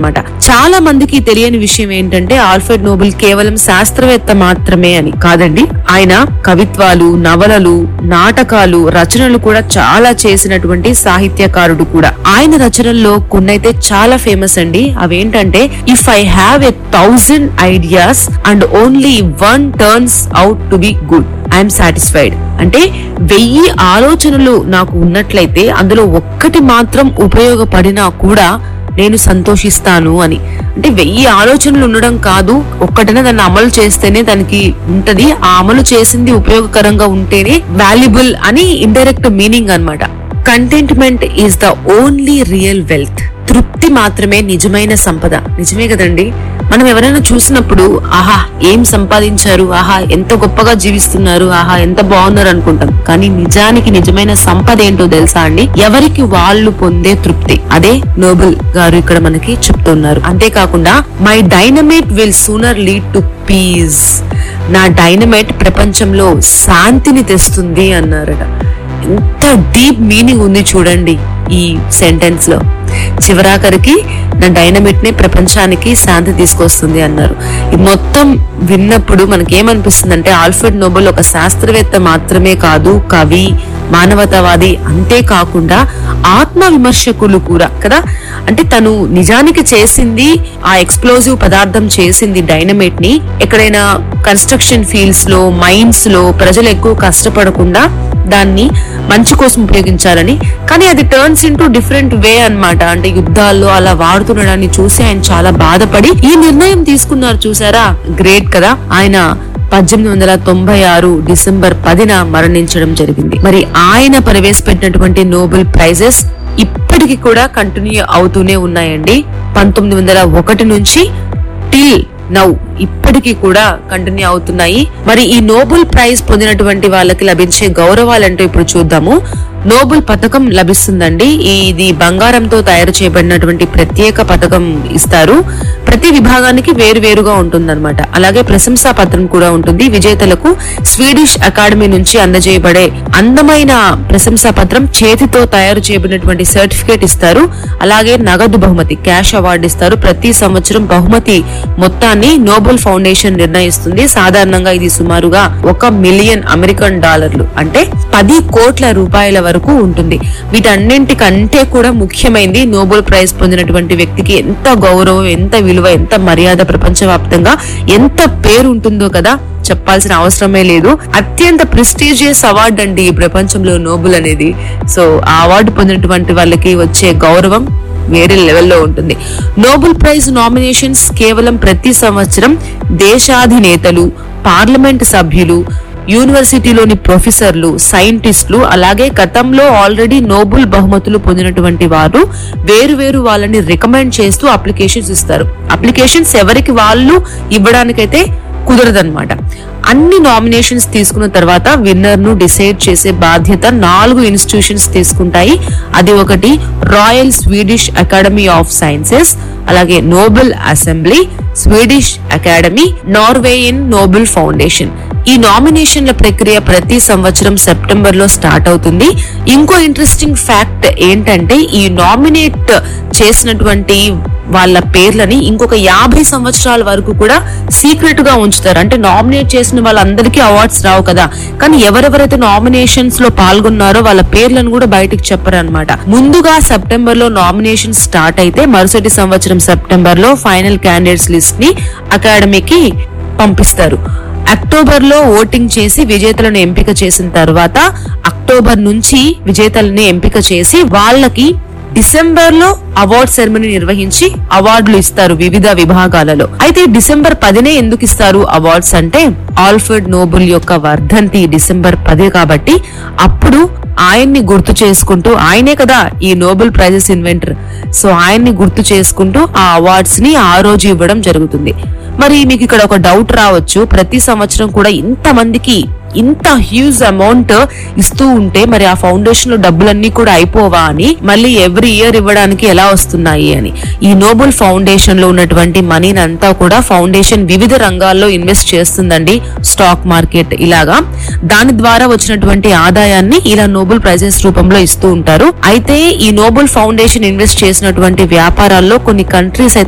అన్నమాట చాలా మందికి తెలియని విషయం ఏంటంటే ఆల్ఫ్రెడ్ నోబెల్ కేవలం శాస్త్రవేత్త మాత్రమే అని కాదండి ఆయన కవిత్వాలు నవలలు నాటకాలు రచనలు కూడా చాలా చేసినటువంటి సాహిత్యకారుడు కూడా ఆయన రచనల్లో కొన్నైతే చాలా ఫేమస్ అండి అవేంటంటే if I have a thousand ideas and only one turns out to be good I'm satisfied అంటే వెయ్యి ఆలోచనలు నాకు ఉన్నట్లయితే అందులో ఒక్కటి మాత్రం ఉపయోగపడినా కూడా నేను సంతోషిస్తాను అని అంటే వెయ్యి ఆలోచనలు ఉండడం కాదు ఒక్కటనే దాన్ని అమలు చేస్తేనే దానికి ఉంటది ఆ అమలు చేసింది ఉపయోగకరంగా ఉంటేనే వాల్యుబుల్ అని ఇండైరెక్ట్ మీనింగ్ అన్నమాట contentment is the only real wealth తృప్తి మాత్రమే నిజమైన సంపద నిజమే కదండి మనం ఎవరైనా చూసినప్పుడు ఆహా ఏం సంపాదించారు ఆహా ఎంత గొప్పగా జీవిస్తున్నారు ఆహా ఎంత బాగున్నారు అనుకుంటాం కానీ నిజానికి నిజమైన సంపద ఏంటో తెలుసా అండి ఎవరికి వాళ్ళు పొందే తృప్తి అదే నోబెల్ గారు ఇక్కడ మనకి చెప్తున్నారు అంతేకాకుండా my dynamite will sooner lead to peace నా డైనమేట్ ప్రపంచంలో శాంతిని తెస్తుంది అన్నారట ఎంత డీప్ మీనింగ్ ఉంది చూడండి ఈ సెంటెన్స్ లో చివరాఖరికి నా డైనమిట్ ని ప్రపంచానికి శాంతి తీసుకొస్తుంది అన్నారు ఇది మొత్తం విన్నప్పుడు మనకి ఏమనిపిస్తుంది అంటే ఆల్ఫ్రెడ్ నోబెల్ ఒక శాస్త్రవేత్త మాత్రమే కాదు కవి మానవతావాది అంతేకాకుండా ఆత్మ విమర్శకులు కూడా కదా అంటే తను నిజానికి చేసింది ఆ ఎక్స్ప్లోజివ్ పదార్థం చేసింది డైనమేట్ ని ఎక్కడైనా కన్స్ట్రక్షన్ ఫీల్డ్స్ లో మైన్స్ లో ప్రజలు ఎక్కువ కష్టపడకుండా దాన్ని మంచి కోసం ఉపయోగించాలని కానీ అది టర్న్స్ ఇంటూ డిఫరెంట్ వే అన్నమాట అంటే యుద్ధాల్లో అలా వాడుతుండడాన్ని చూసి ఆయన చాలా బాధపడి ఈ నిర్ణయం తీసుకున్నారు చూసారా గ్రేట్ కదా ఆయన పద్దెనిమిది వందల తొంభై ఆరు డిసెంబర్ పదిన మరణించడం జరిగింది మరి ఆయన ప్రవేశపెట్టినటువంటి నోబెల్ ప్రైజెస్ ఇప్పటికి కూడా కంటిన్యూ అవుతూనే ఉన్నాయండి పంతొమ్మిది వందల ఒకటి నుంచి టిల్ నౌ ఇప్పటికీ కూడా కంటిన్యూ అవుతున్నాయి మరి ఈ నోబెల్ ప్రైజ్ పొందినటువంటి వాళ్ళకి లభించే గౌరవాలంటూ ఇప్పుడు చూద్దాము నోబెల్ పథకం లభిస్తుందండి ఇది బంగారంతో తయారు చేయబడినటువంటి ప్రత్యేక పథకం ఇస్తారు ప్రతి విభాగానికి వేరు వేరుగా ఉంటుందన్నమాట అలాగే ప్రశంసా పత్రం కూడా ఉంటుంది విజేతలకు స్వీడిష్ అకాడమీ నుంచి అందజేయబడే అందమైన ప్రశంసా పత్రం చేతితో తయారు చేయబడినటువంటి సర్టిఫికేట్ ఇస్తారు అలాగే నగదు బహుమతి క్యాష్ అవార్డు ఇస్తారు ప్రతి సంవత్సరం బహుమతి మొత్తాన్ని నోబెల్ ఫౌండేషన్ నిర్ణయిస్తుంది సాధారణంగా ఇది సుమారుగా ఒక మిలియన్ అమెరికన్ డాలర్లు అంటే పది కోట్ల రూపాయల వరకు ఉంటుంది వీటన్నింటికంటే కూడా ముఖ్యమైనది నోబెల్ ప్రైజ్ పొందినటువంటి వ్యక్తికి ఎంత గౌరవం ఎంత విలువ ఎంత మర్యాద ప్రపంచవ్యాప్తంగా ఎంత పేరు ఉంటుందో కదా చెప్పాల్సిన అవసరమే లేదు అత్యంత ప్రెస్టీజియస్ అవార్డు అండి ఈ ప్రపంచంలో నోబెల్ అనేది సో ఆ అవార్డు పొందినటువంటి వాళ్ళకి వచ్చే గౌరవం వేరే లెవెల్లో ఉంటుంది నోబెల్ ప్రైజ్ నామినేషన్స్ కేవలం ప్రతి సంవత్సరం దేశాధినేతలు పార్లమెంట్ సభ్యులు యూనివర్సిటీలోని ప్రొఫెసర్లు సైంటిస్టులు అలాగే గతంలో ఆల్రెడీ నోబెల్ బహుమతులు పొందినటువంటి వారు వేరు వేరు వాళ్ళని రికమెండ్ చేస్తూ అప్లికేషన్స్ ఇస్తారు అప్లికేషన్స్ ఎవరికి వాళ్ళు ఇవ్వడానికైతే కుదరదన్నమాట అన్ని నామినేషన్స్ తీసుకున్న తర్వాత విన్నర్ ను డిసైడ్ చేసే బాధ్యత నాలుగు ఇన్స్టిట్యూషన్స్ తీసుకుంటాయి అది ఒకటి Royal Swedish Academy of Sciences అలాగే Nobel Assembly Swedish Academy Norwegian Nobel Foundation ఈ నామినేషన్ల ప్రక్రియ ప్రతి సంవత్సరం సెప్టెంబర్ లో స్టార్ట్ అవుతుంది ఇంకో ఇంట్రెస్టింగ్ ఫ్యాక్ట్ ఏంటంటే ఈ నామినేట్ చేసినటువంటి వాళ్ళ పేర్లని ఇంకొక యాభై సంవత్సరాల వరకు కూడా సీక్రెట్ గా ఉంచుతారు అంటే నామినేట్ చేసిన వాళ్ళందరికీ అవార్డ్స్ రావు కదా కానీ ఎవరెవరైతే నామినేషన్స్ లో పాల్గొన్నారో వాళ్ళ పేర్లను కూడా బయటకు చెప్పరు అనమాట ముందుగా సెప్టెంబర్ లో నామినేషన్ స్టార్ట్ అయితే మరుసటి సంవత్సరం సెప్టెంబర్ లో ఫైనల్ క్యాండిడేట్స్ లిస్ట్ ని అకాడమీకి పంపిస్తారు అక్టోబర్ లో ఓటింగ్ చేసి విజేతలను ఎంపిక చేసిన తర్వాత అక్టోబర్ నుంచి విజేతలని ఎంపిక చేసి వాళ్ళకి డిసెంబర్ లో అవార్డ్ సెరమనీ నిర్వహించి అవార్డులు ఇస్తారు వివిధ విభాగాలలో అయితే డిసెంబర్ పదినే ఎందుకు ఇస్తారు అవార్డ్స్ అంటే ఆల్ఫర్డ్ నోబుల్ యొక్క వర్ధంతి డిసెంబర్ పదే కాబట్టి అప్పుడు ఆయన్ని గుర్తు చేసుకుంటూ ఆయనే కదా ఈ నోబెల్ ప్రైజెస్ ఇన్వెంటర్ సో ఆయన్ని గుర్తు చేసుకుంటూ ఆ అవార్డ్స్ ని ఆ రోజు ఇవ్వడం జరుగుతుంది మరి మీకు ఇక్కడ ఒక డౌట్ రావచ్చు ప్రతి సంవత్సరం కూడా ఇంత మందికి ఇంత హ్యూజ్ అమౌంట్ ఇస్తూ ఉంటే మరి ఆ ఫౌండేషన్ లో డబ్బులన్నీ కూడా అయిపోవా అని మళ్ళీ ఎవ్రీ ఇయర్ ఇవ్వడానికి ఎలా వస్తున్నాయి అని ఈ నోబెల్ ఫౌండేషన్ లో ఉన్నటువంటి మనీని అంతా కూడా ఫౌండేషన్ వివిధ రంగాల్లో ఇన్వెస్ట్ చేస్తుందండి స్టాక్ మార్కెట్ ఇలాగా దాని ద్వారా వచ్చినటువంటి ఆదాయాన్ని ఇలా నోబెల్ ప్రైజెస్ రూపంలో ఇస్తూ ఉంటారు అయితే ఈ నోబెల్ ఫౌండేషన్ ఇన్వెస్ట్ చేసినటువంటి వ్యాపారాల్లో కొన్ని కంట్రీస్ అయితే